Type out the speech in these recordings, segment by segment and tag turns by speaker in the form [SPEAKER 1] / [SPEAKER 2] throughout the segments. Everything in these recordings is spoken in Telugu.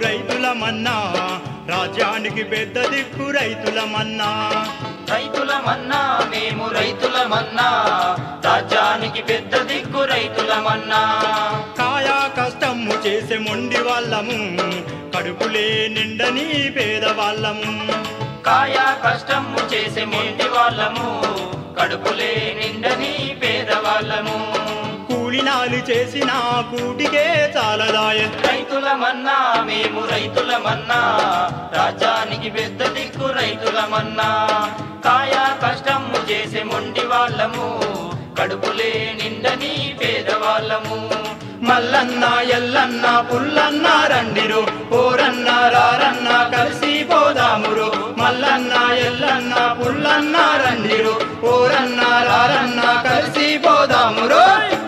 [SPEAKER 1] రైతులమన్నా రాజ్యానికి పెద్ద దిక్కు రైతులమన్నా
[SPEAKER 2] రైతులమన్నా మేము రైతులమన్నా రాజ్యానికి పెద్ద దిక్కు రైతులమన్నా
[SPEAKER 1] కాయా కష్టము చేసే మొండి వాళ్ళము కడుపులే నిండని పేదవాళ్ళము
[SPEAKER 2] కాయా కష్టము చేసే మొండి వాళ్ళము కడుపులే నిండని పేదవాళ్ళము
[SPEAKER 1] కూలినాలు చేసిన కూటికే చాలదాయ
[SPEAKER 2] రైతులమన్నా మేము రైతులమన్నా రాజ్యానికి పెద్ద దిక్కు రైతులమన్నా కాయా కష్టము చేసే మొండి వాళ్ళము కడుపులే నిండని పేదవాళ్ళము
[SPEAKER 1] మల్లన్న ఎల్లన్న పుల్లన్న రండిరు ఓరన్న రారన్న కలిసి పోదామురు మల్లన్న ఎల్లన్న పుల్లన్న రండిరు ఓరన్న రారన్న కలిసి పోదామురు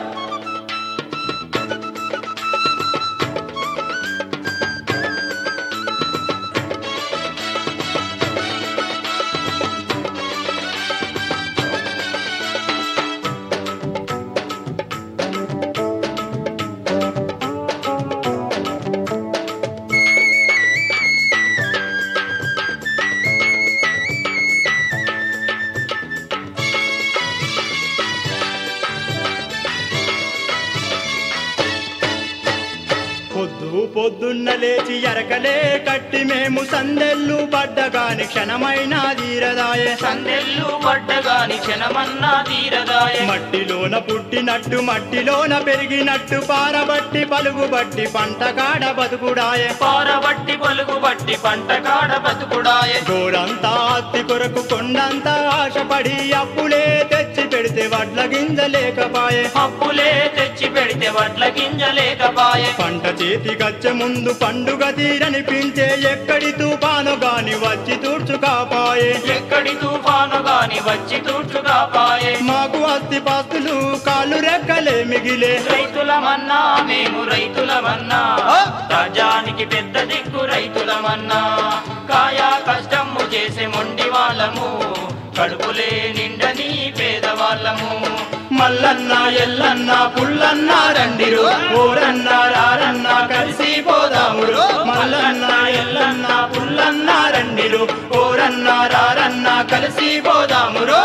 [SPEAKER 1] పొద్దు పొద్దున్న లేచి ఎరకలే కట్టి మేము సందెల్లు పడ్డగాని క్షణమైన తీరదాయే
[SPEAKER 2] సందెల్లు పడ్డగాని క్షణమన్నా తీరదాయ
[SPEAKER 1] మట్టిలోన పుట్టినట్టు మట్టిలోన పెరిగినట్టు పారబట్టి పలుగుబట్టి పంట కాడ బతుకుడాయే
[SPEAKER 2] పారబట్టి పలుగు బట్టి పంట కాడ బతుకుడాయ
[SPEAKER 1] గోరంతా అత్తి కొరకు కొండంతా ఆశపడి అప్పులే తెచ్చి పెడితే వడ్ల గింజ లేకపాయే
[SPEAKER 2] అప్పులే తెచ్చి పెడితే వడ్ల గింజ లేకపాయే
[SPEAKER 1] పంట చేతికచ్చే ముందు పండుగ తీరనిపించే ఎక్కడి తుఫాను గాని వచ్చి తూడ్చుకాపాయే
[SPEAKER 2] ఎక్కడి తుఫాను గాని వచ్చి తూర్చుగా పాయే
[SPEAKER 1] మాకు అస్తి పాస్తులు కాళ్ళు రెక్కలే మిగిలే
[SPEAKER 2] రైతులమన్నా మేము రైతులమన్నా రాజ్యానికి పెద్ద దిక్కు రైతులమన్నా కాయా కష్టము చేసే మొండి వాళ్ళము కడుపులే నిండని పేదవాళ్ళము
[SPEAKER 1] మల్లన్న ఎల్లన్న పుల్లన్న రండిరు ఓరన్న రారన్న కలిసి పోదామురు మల్లన్న ఎల్లన్న పుల్లన్న రండిరు ఓరన్న రారన్న కలిసి పోదామురు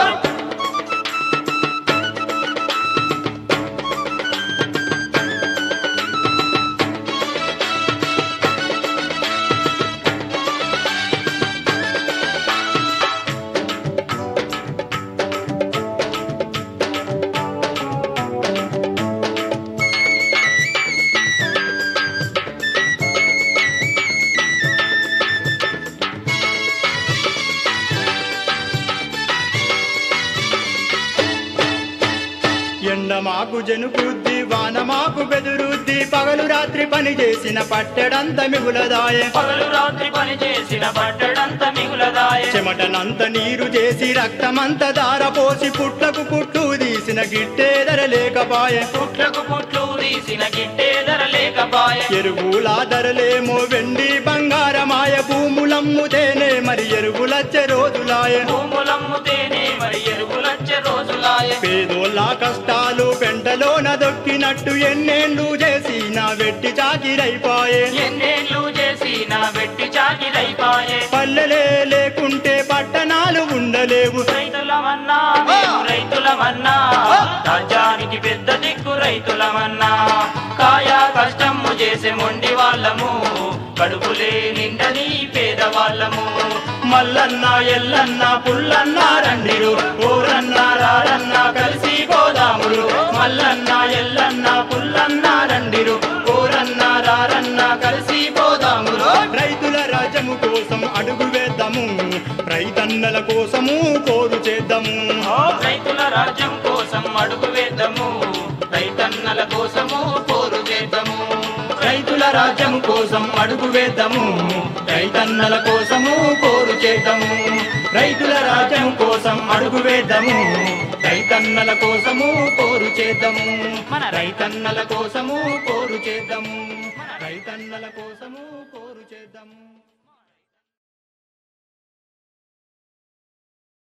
[SPEAKER 1] ఎండ మాకు జనుకుద్ది వాన మాకు బెదురుద్ది పగలు రాత్రి పని చేసిన పట్టెడంత మిగులదాయే
[SPEAKER 2] పగలు రాత్రి పని చేసిన పట్టడంత మిగులదాయ
[SPEAKER 1] చెమటనంత నీరు చేసి రక్తమంత దారపోసి పుట్లకు పుట్టు తీసిన గిట్టేదర లేకపాయే
[SPEAKER 2] పుట్లకు పుట్లు తీసిన గిట్టే ధర లేకపాయ
[SPEAKER 1] ఎరువుల ధరలేమో వెండి బంగారమాయ భూములమ్ముతేనే మరి ఎరువులచ్చే రోజులాయ
[SPEAKER 2] భూములమ్ముతేనే మరి ఎరువులచ్చే రోజులాయ
[SPEAKER 1] పేదోళ్ళ కష్టాలు పెంటలోన దొక్కినట్టు ఎన్నేళ్ళు చేసి నా వెట్టి చాకిరైపాయే
[SPEAKER 2] ఎన్నేళ్ళు చేసి నా వెట్టి చాకిరైపాయే
[SPEAKER 1] పల్లెలే లేకుంటే పట్టణాలు ఉండలేవు
[SPEAKER 2] రైతులమన్నా మేము రైతులమన్నా రాజ్యానికి పెద్ద దిక్కు రైతులమన్నా కాయా కష్టము చేసే మొండి వాళ్ళము కడుపులే నిండని పేదవాళ్ళము
[SPEAKER 1] మల్లన్న ఎల్లన్న పుల్లన్న రండిరు ఓరన్న రారన్న కలిసి పోదామురు మల్లన్న ఎల్లన్న పుల్లన్న రండిరు ఓరన్న రారన్న కలిసి పోదామురు రైతుల రాజ్యము కోసం అడుగు వేద్దాము రైతన్నల కోసము కోరు చేద్దాము
[SPEAKER 2] రైతుల రాజ్యం కోసం అడుగు వేద్దాము రైతన్నల కోసము పోరు చేద్దాము
[SPEAKER 1] రైతుల రాజ్యం కోసం అడుగు వేద్దాము రైతన్నల కోసము కోరు చేద్దాము రైతుల రాజ్యం కోసం అడుగు వేద్దాము రైతన్నల కోసము కోరు చేద్దాము మన రైతన్నల కోసము కోరు చేద్దాము రైతన్నల కోసము కోరు చేద్దాము